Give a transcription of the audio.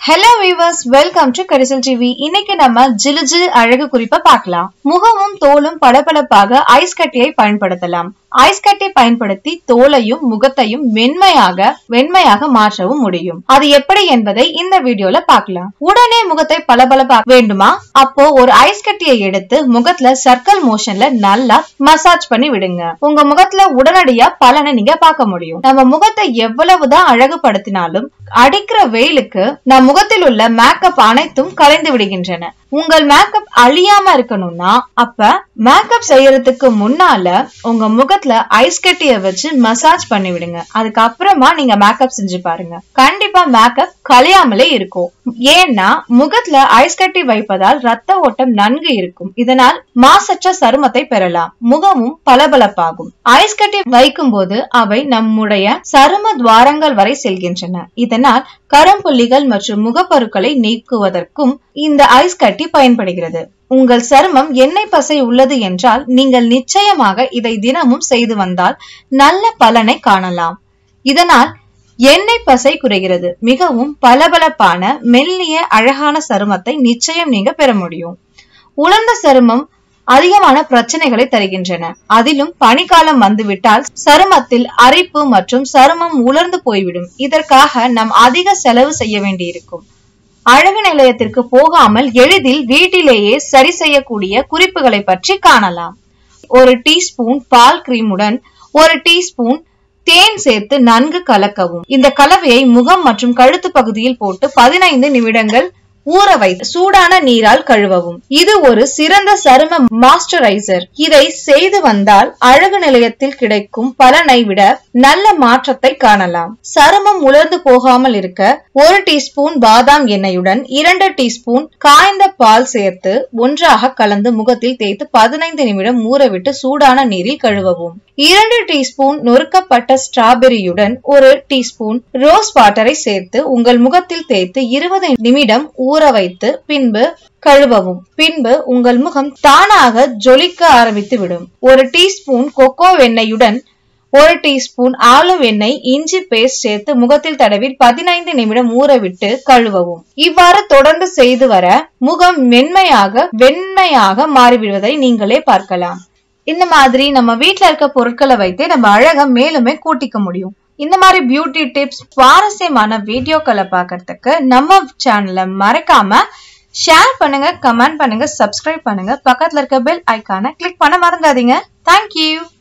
hello viewers welcome to Karisal TV இன்னைக்கு நம்ம ஜிலு ஜிலு அழகு குறிப்பை பார்க்கலாம் முகமும் தோலும் பளபளப்பாக ஐஸ் கட்டியை பயன்படுத்தலாம் ஐஸ் கட்டி பயன்படுத்தி தோலையும் முகத்தையும் வெண்மையாக வெண்மையாக மாற்றவும் முடியும் அது எப்படி என்பதை இந்த வீடியோல பார்க்கலாம் உடனே முகத்தை பளபளப்பாக்க வேண்டுமா அப்போ ஒரு ஐஸ் கட்டியை எடுத்து முகத்துல சர்க்கிள் மோஷன்ல நல்லா மசாஜ் பண்ணி விடுங்க உங்க முகத்துல உடனடியா பலனை நீங்க பார்க்க முடியும் நம்ம முகத்தை எவ்வளவுதான் அழகுபடுத்தினாலும் அடிக்கிற வெயிலுக்கு நம் முகத்தில் உள்ள மேக்கப் அனைத்தும் கலைந்து விடுகின்றன உங்கள் மேக்கப் அழியாம இருக்கணும்னா அப்ப மேக்கப் செய்யறதுக்கு முன்னால உங்க முகத்துல ஐஸ் கட்டிய வச்சு மசாஜ் பண்ணி விடுங்க அதுக்கப்புறமா நீங்க மேக்கப் செஞ்சு பாருங்க கண்டிப்பா மேக்கப் கலையாமலே இருக்கும் ஏன்னா முகத்துல ஐஸ் கட்டி வைப்பதால் ரத்த ஓட்டம் நன்கு இருக்கும் இதனால் மாசற்ற சருமத்தை பெறலாம் முகமும் பளபளப்பாகும் ஐஸ் கட்டி வைக்கும் போது அவை நம்முடைய சரும துவாரங்கள் வரை செல்கின்றன இதனால் கரும்புள்ளிகள் மற்றும் முகப்பருக்களை நீக்குவதற்கும் இந்த ஐஸ் கட்டி பயன்படுகிறது உங்கள் சருமம் எண்ணெய் பசை உள்ளது என்றால் நீங்கள் நிச்சயமாக இதை தினமும் செய்து வந்தால் நல்ல பலனை காணலாம் இதனால் எண்ணெய் பசை குறைகிறது மிகவும் பளபளப்பான மெல்லிய அழகான சருமத்தை நிச்சயம் நீங்க பெற முடியும் உலர்ந்த சருமம் அதிகமான பிரச்சனைகளை தருகின்றன அதிலும் பனிக்காலம் வந்துவிட்டால் சருமத்தில் அரிப்பு மற்றும் சருமம் உலர்ந்து போய்விடும் இதற்காக நாம் அதிக செலவு செய்ய வேண்டியிருக்கும் அழகு நிலையத்திற்கு போகாமல் எளிதில் வீட்டிலேயே சரி செய்யக்கூடிய குறிப்புகளை பற்றி காணலாம் ஒரு டீஸ்பூன் பால் கிரீமுடன் ஒரு டீஸ்பூன் தேன் சேர்த்து நன்கு கலக்கவும் இந்த கலவையை முகம் மற்றும் கழுத்து பகுதியில் போட்டு பதினைந்து நிமிடங்கள் ஊற வைத்து சூடான நீரால் கழுவவும் இது ஒரு சிறந்த சரும மாய்ஸ்சரைசர் இதை செய்து வந்தால் அழகு நிலையத்தில் கிடைக்கும் பலனை விட நல்ல மாற்றத்தை காணலாம் சருமம் உலர்ந்து போகாமல் இருக்க ஒரு டீஸ்பூன் பாதாம் எண்ணெயுடன் இரண்டு டீஸ்பூன் காய்ந்த பால் சேர்த்து ஒன்றாக கலந்து முகத்தில் தேய்த்து பதினைந்து நிமிடம் ஊறவிட்டு சூடான நீரில் கழுவவும் இரண்டு டீஸ்பூன் நொறுக்கப்பட்ட ஸ்ட்ராபெரியுடன் ஒரு டீஸ்பூன் ரோஸ் வாட்டரை சேர்த்து உங்கள் முகத்தில் தேய்த்து இருபது நிமிடம் ஊற வைத்து பின்பு கழுவவும் பின்பு உங்கள் முகம் தானாக ஜொலிக்க ஆரம்பித்து விடும் ஒரு டீஸ்பூன் கொக்கோ எண்ணெயுடன் ஒரு டீஸ்பூன் ஆலிவ் எண்ணெய் இஞ்சி பேஸ்ட் சேர்த்து முகத்தில் தடவி பதினைந்து நிமிடம் ஊறவிட்டு கழுவவும் இவ்வாறு தொடர்ந்து செய்து வர முகம் மென்மையாக வெண்மையாக மாறிவிடுவதை நீங்களே பார்க்கலாம் இந்த மாதிரி நம்ம வீட்ல இருக்க பொருட்களை வைத்து நம்ம அழகை மேலுமே கூட்டிக்க முடியும் இந்த மாதிரி பியூட்டி டிப்ஸ் சுவாரஸ்யமான வீடியோக்களை பார்க்கறதுக்கு நம்ம சேனலை மறக்காம ஷேர் பண்ணுங்க கமெண்ட் பண்ணுங்க சப்ஸ்கிரைப் பண்ணுங்க பக்கத்துல இருக்க பெல் ஐக்கானை கிளிக் பண்ண மறந்துடாதீங்க தேங்க்யூ